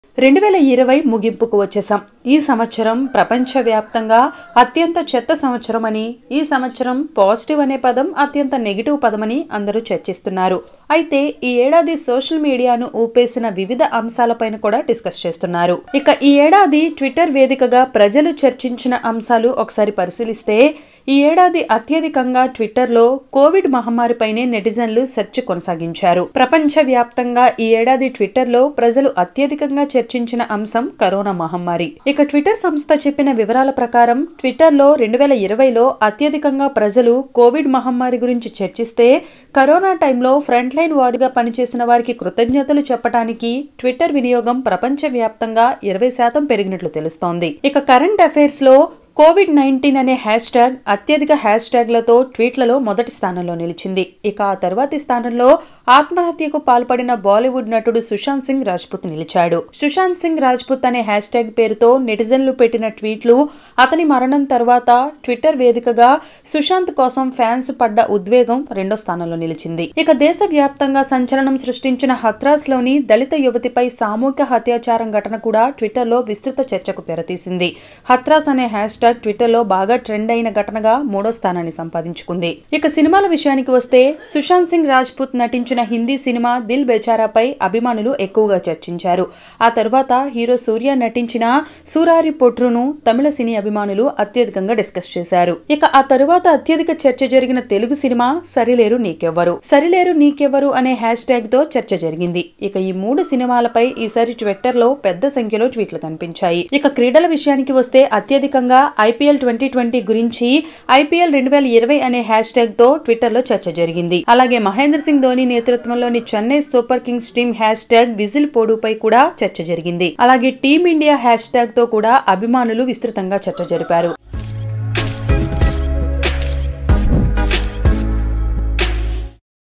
రెండు వేల ఇరవై ముగింపుకు వచ్చేసాం ఈ సంవత్సరం ప్రపంచవ్యాప్తంగా అత్యంత చెత్త సంవత్సరం అని ఈ సంవత్సరం పాజిటివ్ అనే పదం అత్యంత నెగిటివ్ పదమని అందరూ చర్చిస్తున్నారు అయితే ఈ ఏడాది సోషల్ మీడియాను ఊపేసిన వివిధ అంశాలపైన కూడా డిస్కస్ చేస్తున్నారు ఇక ఈ ఏడాది ట్విట్టర్ వేదికగా ప్రజలు చర్చించిన అంశాలు ఒకసారి పరిశీలిస్తే ఈ ఏడాది అత్యధికంగా ట్విట్టర్లో కోవిడ్ మహమ్మారిపైనే నెటిజన్లు సెర్చ్ కొనసాగించారు ప్రపంచ వ్యాప్తంగా ఈ ఏడాది ట్విట్టర్లో ప్రజలు అత్యధికంగా చర్చించిన అంశం కరోనా మహమ్మారి ఇక ట్విట్టర్ సంస్థ చెప్పిన వివరాల ప్రకారం ట్విట్టర్లో రెండు వేల ఇరవైలో అత్యధికంగా ప్రజలు కోవిడ్ మహమ్మారి గురించి చర్చిస్తే కరోనా టైంలో ఫ్రంట్ లైన్ వారిగా పనిచేసిన వారికి కృతజ్ఞతలు చెప్పడానికి ట్విట్టర్ వినియోగం ప్రపంచ వ్యాప్తంగా ఇరవై శాతం పెరిగినట్లు తెలుస్తోంది ఇక కరెంట్ అఫైర్స్ లో కోవిడ్ నైన్టీన్ అనే హ్యాష్ ట్యాగ్ అత్యధిక హ్యాష్ ట్యాగ్లతో ట్వీట్లలో మొదటి స్థానంలో నిలిచింది ఇక ఆ తర్వాతి స్థానంలో ఆత్మహత్యకు పాల్పడిన బాలీవుడ్ నటుడు సుశాంత్ సింగ్ రాజ్పుత్ నిలిచాడు సుశాంత్ సింగ్ రాజ్పుత్ అనే హ్యాష్ ట్యాగ్ పేరుతో నెటిజన్లు పెట్టిన ట్వీట్లు అతని మరణం తర్వాత ట్విట్టర్ వేదికగా సుశాంత్ కోసం ఫ్యాన్స్ పడ్డ ఉద్వేగం రెండో స్థానంలో నిలిచింది ఇక దేశవ్యాప్తంగా సంచలనం సృష్టించిన హత్రాస్ లోని దళిత యువతిపై సామూహిక హత్యాచారం ఘటన కూడా ట్విట్టర్లో విస్తృత చర్చకు తెరతీసింది హత్రాస్ అనే హ్యాష్ ట్యాగ్ ట్విట్టర్లో బాగా ట్రెండ్ అయిన ఘటనగా మూడో స్థానాన్ని సంపాదించుకుంది ఇక సినిమాల విషయానికి వస్తే సుశాంత్ సింగ్ రాజ్పుత్ నటించిన హిందీ సినిమా దిల్ బేచారాపై అభిమానులు ఎక్కువగా చర్చించారు ఆ తర్వాత హీరో సూర్య నటించిన సూరారి పొట్రును తమిళ సినీ అభిమానులు అత్యధికంగా డిస్కస్ చేశారు ఇక ఆ తరువాత అత్యధిక చర్చ జరిగిన తెలుగు సినిమా సరిలేరు నీకెవ్వరు సరిలేరు నీకెవ్వరు అనే హ్యాష్ ట్యాగ్ తో చర్చ జరిగింది ఇక ఈ మూడు సినిమాలపై ఈసారి ట్విట్టర్ లో పెద్ద సంఖ్యలో ట్వీట్లు కనిపించాయి ఇక క్రీడల విషయానికి వస్తే అత్యధికంగా ఐపీఎల్ ట్వంటీ ట్వంటీ గురించి ఐపీఎల్ రెండు వేల ఇరవై అనే హ్యాష్ ట్యాగ్ తో ట్విట్టర్ లో చర్చ జరిగింది అలాగే మహేంద్ర సింగ్ ధోని నేతృత్వంలోని Chennai super kings team hashtag whistle పోడుపై కూడా చర్చ జరిగింది అలాగే టీమిండియా హ్యాష్ ట్యాగ్ తో కూడా అభిమానులు విస్తృతంగా చర్చ జరిపారు